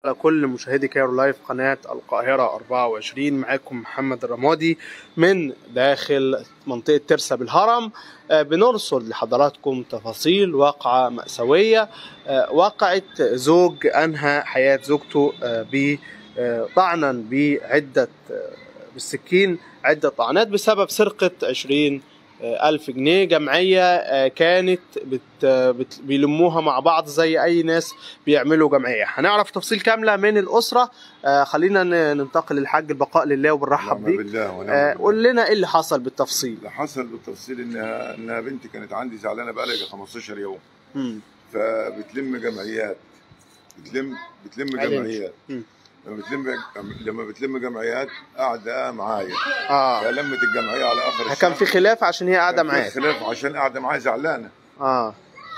على كل مشاهدي كايرو لايف قناة القاهرة 24 معاكم محمد الرمادي من داخل منطقة ترسا بالهرم آه، بنرصد لحضراتكم تفاصيل واقعة مأساوية آه، وقعت زوج أنهى حياة زوجته آه، ب آه، طعنا بعدة آه، بالسكين عدة طعنات بسبب سرقة 20 آه، ألف جنيه جمعية آه، كانت بت بت بيلموها مع بعض زي أي ناس بيعملوا جمعية هنعرف تفصيل كاملة من الأسرة آه، خلينا ن- ننتقل للحاج البقاء لله وبنرحب نعم بيك بالله ونعم آه، بالله. قول لنا ايه اللي حصل بالتفصيل اللي حصل بالتفصيل انها انها بنتي كانت عندي زعلانه بقى لها 15 يوم مم. فبتلم جمعيات بتلم بتلم علينا. جمعيات مم. لما بتلم لما بتلم جمعيات قاعده معايا اه فلمت الجمعيه على اخر كان في خلاف عشان هي قاعده كان في معاك خلاف عشان قاعده معايا زعلانه اه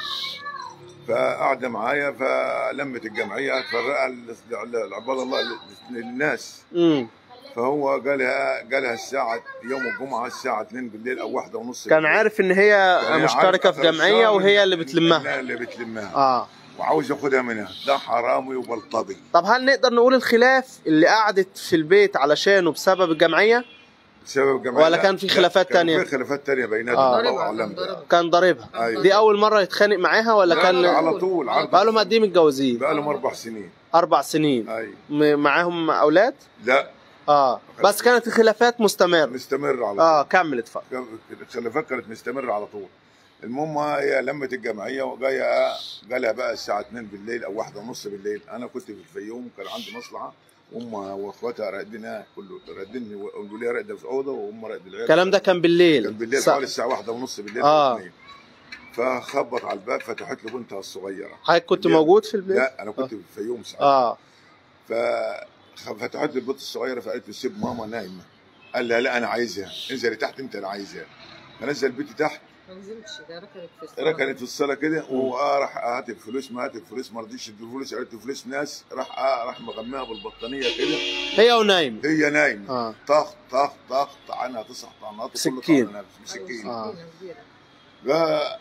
فقاعده معايا فلمت الجمعيه هتفرقها ل- لعباد الله للناس امم فهو قالها قالها الساعه يوم الجمعه الساعه 2 بالليل او واحدة ونص كان بالليل. عارف ان هي يعني مشتركه عارف في آخر جمعيه الشهر وهي اللي إن- بتلمها إنها اللي بتلمها اه وعاوز ياخدها منها ده حرامي وبلطجي طب هل نقدر نقول الخلاف اللي قعدت في البيت علشانه بسبب الجمعيه بسبب الجمعيه ولا لا، كان في لا، خلافات كان تانية؟ في خلافات تانية بيناتهم آه. الله اعلم بقى. كان ضاربها أيوة. دي اول مره يتخانق معاها ولا لا، كان لا، على طول عرض بقى لهم قد ايه متجوزين بقى لهم اربع سنين اربع سنين اي م- معاهم اولاد لا اه بس كانت الخلافات مستمره مستمر على اه كمل اتفضل طول الخلافات كانت مستمره على طول المهم هي لمت الجمعيه وجايه قالها بقى الساعه 2 بالليل او واحدة ونص بالليل انا كنت في الفيوم كان عندي مصلحه امها واخواتها راقدينها كله راقديني وقالوا لي راقده في اوضه وام راقده العيال الكلام ده كان بالليل كان بالليل سا- حوالي الساعه واحدة ونص بالليل آه. أو اتنين. فخبط على الباب فتحت له بنتها الصغيره حضرتك كنت لا. موجود في البيت لا انا كنت في الفيوم ساعتها اه ففتحت لي البنت الصغيره فقالت له سيب ماما نايمه قال لها لا انا عايزها انزلي تحت انت انا عايزها فنزل بنتي تحت ما نزلتش ده ركنت في الصالة. ركنت في الصاله كده وراح هات الفلوس ما هات الفلوس ما رضيش يدي الفلوس قالت له فلوس ناس راح آه راح مغماها بالبطانيه كده هي ونايم هي نايمه اه طخ طخ طخ طعنها تسع طعنات وكل سكين. طعنة بسكين آه. سكينة كبيرة. ف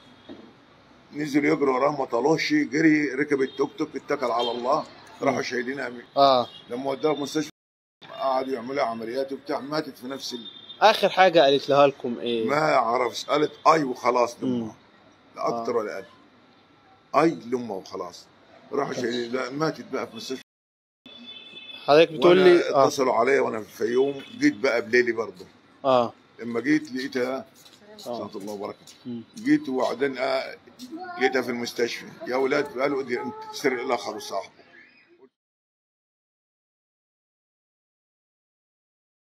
نزل يجري وراه ما طالوش جري ركب التوك توك اتكل على الله راحوا شايلينها من- اه لما ودوها المستشفى قعدوا يعملوا عمليات وبتاع ماتت في نفس ال... اخر حاجه قالت لها لكم ايه ما عرفش قالت اي وخلاص مم. لامها لا اكتر ولا اقل اي لامها وخلاص راحوا شايلين لا ماتت بقى في المستشفى حضرتك بتقول وأنا لي اه اتصلوا عليا وانا في الفيوم جيت بقى بليلي برضه اه لما جيت لقيتها آه. سبحان الله وبركاته مم. جيت وبعدين آه، لقيتها في المستشفى يا اولاد قالوا دي انت سرق الاخر وصاحبه